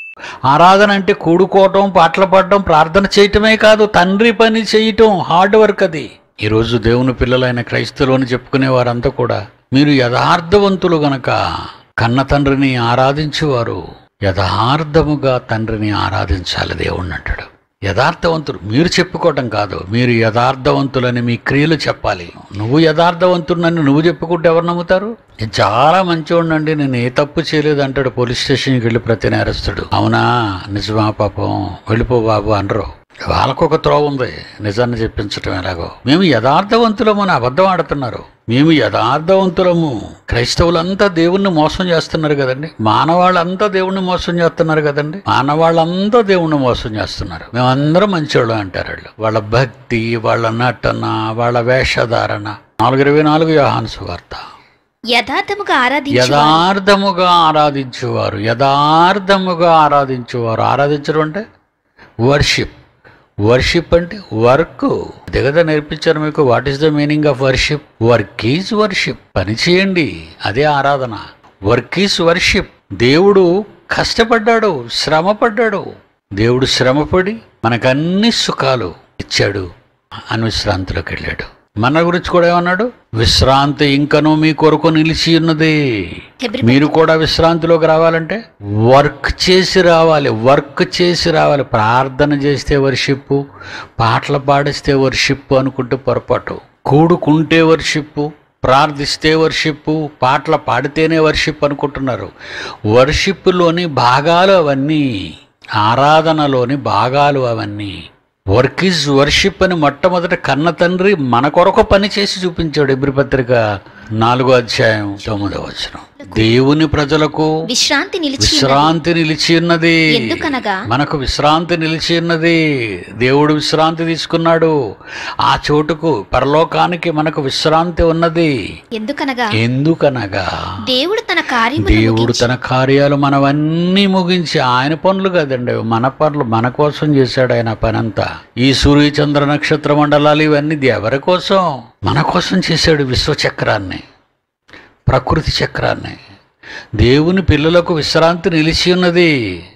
ఆరాధన అంటే కూడుకోవటం పాటలు పాడటం ప్రార్థన చేయటమే కాదు తండ్రి పని చేయటం హార్డ్ వర్క్ అది ఈరోజు దేవుని పిల్లలైన క్రైస్తవులు అని చెప్పుకునే వారంతా కూడా మీరు యథార్థవంతులు గనక కన్న తండ్రిని ఆరాధించేవారు యథార్థముగా తండ్రిని ఆరాధించాలి దేవుణ్ణి అంటాడు యథార్థవంతులు మీరు చెప్పుకోవటం కాదు మీరు యథార్థవంతులని మీ క్రియలు చెప్పాలి నువ్వు యథార్థవంతుడినని నువ్వు చెప్పుకుంటే ఎవరు నమ్ముతారు నేను చాలా మంచివాడినండి నేను ఏ తప్పు చేయలేదు అంటాడు పోలీస్ స్టేషన్కి వెళ్ళి ప్రతి నేరస్తుడు అవునా నిజమా పాపం వెళ్ళిపో బాబు అనరు వాళ్ళకు ఒక త్రోవ ఉంది నిజాన్ని చెప్పించటం ఎలాగో మేము యథార్థవంతులము అని అబద్ధం ఆడుతున్నారు మేము యథార్థవంతులము క్రైస్తవులంతా దేవుణ్ణి మోసం చేస్తున్నారు కదండి మానవాళ్ళంతా దేవుణ్ణి మోసం చేస్తున్నారు కదండి మానవాళ్ళంతా దేవుణ్ణి మోసం చేస్తున్నారు మేమందరం మంచోళ్ళు అంటారు వాళ్ళు వాళ్ళ భక్తి వాళ్ళ నటన వాళ్ళ వేషధారణ నాలుగు ఇరవై నాలుగు యోహాను సువార్త యథార్థముగా ఆరాధించు యథార్థముగా ఆరాధించేవారు యథార్థముగా ఆరాధించేవారు ఆరాధించడం అంటే వర్షిప్ వర్షిప్ అంటే వర్క్ అదే కదా నేర్పించారు మీకు what is the meaning of worship work is worship పని చేయండి అదే ఆరాధన వర్క్ ఈజ్ వర్షిప్ దేవుడు కష్టపడ్డాడు శ్రమపడ్డాడు దేవుడు శ్రమపడి మనకన్ని సుఖాలు ఇచ్చాడు అని విశ్రాంతిలోకి వెళ్ళాడు మన గురించి కూడా ఏమన్నాడు విశ్రాంతి ఇంకనూ మీ కొరకు నిలిచి ఉన్నది హెబ్రీ మీరు కూడా విశ్రాంతిలోకి రావాలంటే వర్క్ చేసి రావాలి వర్క్ చేసి రావాలి ప్రార్థన చేస్తే వర్షిప్ పాటలు పాడిస్తే వర్షిప్ అనుకుంటే పొరపాటు కూడుకుంటే వర్షిప్ ప్రార్థిస్తే వర్షిప్ పాటలు పాడితేనే వర్షిప్ అనుకుంటున్నారు వర్షిప్లోని భాగాలు అవన్నీ ఆరాధనలోని భాగాలు అవన్నీ వర్క్ ఈజ్ వర్షిప్ అని మొట్టమొదట కన్న తండ్రి మన కొరకు పని చేసి చూపించాడు ఎబ్రి పత్రిక నాలుగో అధ్యాయం తొమ్మిదో వచనం దేవుని ప్రజలకు విశ్రాంతి నిలిచి ఉన్నది. విశ్రాంతి నిలిచి ఉన్నది ఎందుకనగా మనకు విశ్రాంతి నిలిచి ఉన్నది దేవుడు విశ్రాంతి తీసుకున్నాడు ఆ చోటుకు పరలోకానికి మనకు విశ్రాంతి ఉన్నది ఎందుకనగా ఎందుకనగా దేవుడు తన కార్యములు దేవుడు తన కార్యాలు మనవన్నీ ముగించి ఆయన పనులు కదండి మన పనులు మన కోసం చేశాడు ఆయన పనంతా ఈ సూర్య చంద్ర నక్షత్ర మండలాలు ఇవన్నీ ఇది ఎవరి కోసం మన కోసం చేశాడు విశ్వచక్రాన్ని ప్రకృతి చక్రాన్ని దేవుని పిల్లలకు విశ్రాంతి నిలిచి ఉన్నది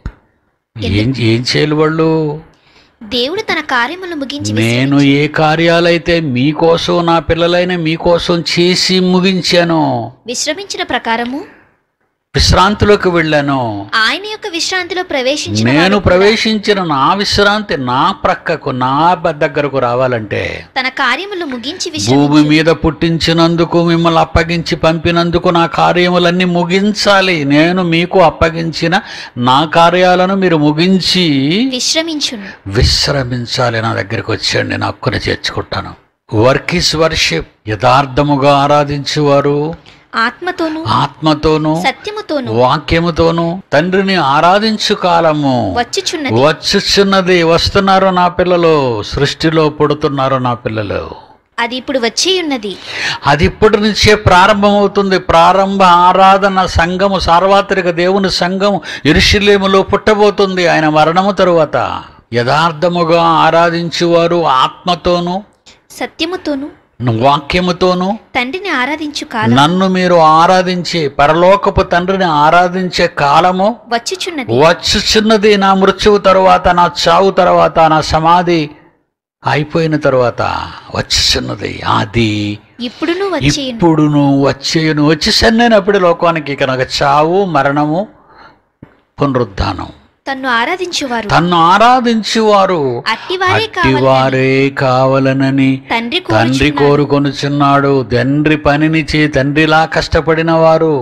ఏం ఏం చేయాలి వాళ్ళు దేవుడు తన కార్యములు ముగించి నేను ఏ కార్యాలైతే మీకోసం నా పిల్లలైన మీకోసం చేసి ముగించానో విశ్రమించిన ప్రకారము విశ్రాంతిలోకి వెళ్ళాను ఆయన యొక్క విశ్రాంతిలో ప్రవేశించిన నేను వాడు ప్రవేశించిన నా విశ్రాంతి నా ప్రక్కకు నా బ- దగ్గరకు రావాలంటే తన కార్యములు ముగించి విశ్రమి భూమి మీద పుట్టించినందుకు మిమ్మల్ని అప్పగించి పంపినందుకు నా కార్యములన్నీ ముగించాలి నేను మీకు అప్పగించిన నా కార్యాలను మీరు ముగించి విశ్రమించును విశ్రమించాలి నా దగ్గరికి వచ్చేయండి నా హక్కుని చేర్చుకుంటాను వర్క్ ఇస్ వర్షిప్ యథార్థముగా ఆరాధించేవారు ఆత్మతోను ఆత్మతోనూ సత్యముతోను వాక్యముతోనూ తండ్రిని ఆరాధించు కాలము వచ్చుచున్నది వచ్చుచున్నది వస్తున్నారు నా పిల్లలు సృష్టిలో పుడుతున్నారు నా పిల్లలు అది ఇప్పుడు వచ్చి ఉన్నది అది ఇప్పటి నుంచే ప్రారంభమవుతుంది ప్రారంభ ఆరాధన సంఘము సార్వత్రిక దేవుని సంఘము ఇరుషులేములో పుట్టబోతుంది ఆయన మరణము తరువాత యథార్థముగా ఆరాధించువారు ఆత్మతోనూ సత్యముతోను వాక్యముతోనూ తండ్రిని ఆరాధించు కాలం నన్ను మీరు ఆరాధించే పరలోకపు తండ్రిని ఆరాధించే కాలము వచ్చుచున్నది వచ్చుచున్నది నా మృత్యువు తరువాత నా చావు తరువాత నా సమాధి అయిపోయిన తరువాత వచ్చుచున్నది అది ఇప్పుడును వచ్చి ఇప్పుడును వచ్చేయును వచ్చేసాను నేను అప్పుడు లోకానికి కనుక చావు మరణము పునరుద్ధానం తన్ను ఆరాధించువారు తన్ను ఆరాధించువారు అట్టివారే కావాలి అట్టివారే కావలనని తండ్రి తండ్రి కోరుచున్నాడు. కోరుకొనుచున్నాడు తండ్రి పనిని చే తండ్రిలా కష్టపడిన వారు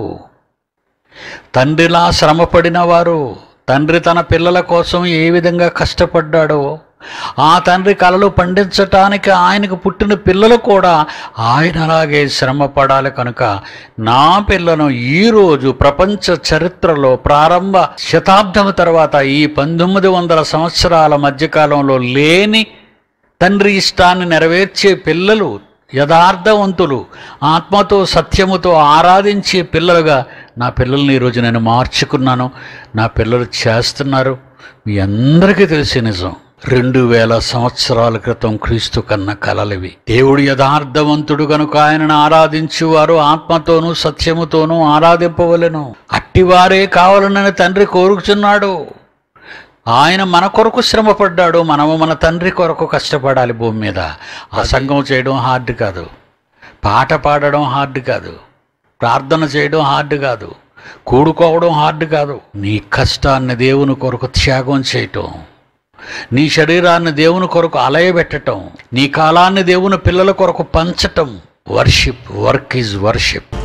తండ్రిలా శ్రమపడిన వారు తండ్రి తన పిల్లల కోసం ఏ విధంగా కష్టపడ్డాడో ఆ తండ్రి కలలు పండించటానికి ఆయనకు పుట్టిన పిల్లలు కూడా ఆయన అలాగే శ్రమ పడాలి కనుక నా పిల్లను ఈరోజు ప్రపంచ చరిత్రలో ప్రారంభ శతాబ్దం తర్వాత ఈ పంతొమ్మిది వందల సంవత్సరాల మధ్యకాలంలో లేని తండ్రి ఇష్టాన్ని నెరవేర్చే పిల్లలు యథార్థవంతులు ఆత్మతో సత్యముతో ఆరాధించే పిల్లలుగా నా పిల్లల్ని ఈరోజు నేను మార్చుకున్నాను నా పిల్లలు చేస్తున్నారు మీ అందరికీ తెలిసే నిజం రెండు వేల సంవత్సరాల క్రితం క్రీస్తు కన్న కలలివి దేవుడు యథార్థవంతుడు కనుక ఆయనను ఆరాధించువారు ఆత్మతోనూ సత్యముతోనూ ఆరాధింపవలెను అట్టివారే కావాలనని తండ్రి కోరుచున్నాడు ఆయన మన కొరకు శ్రమపడ్డాడు మనము మన తండ్రి కొరకు కష్టపడాలి భూమి మీద అసంగం చేయడం హార్డ్ కాదు పాట పాడడం హార్డ్ కాదు ప్రార్థన చేయడం హార్డ్ కాదు కూడుకోవడం హార్డ్ కాదు నీ కష్టాన్ని దేవుని కొరకు త్యాగం చేయటం నీ శరీరాన్ని దేవుని కొరకు అలయబెట్టటం నీ కాలాన్ని దేవుని పిల్లల కొరకు పంచటం వర్షిప్ వర్క్ ఈజ్ వర్షిప్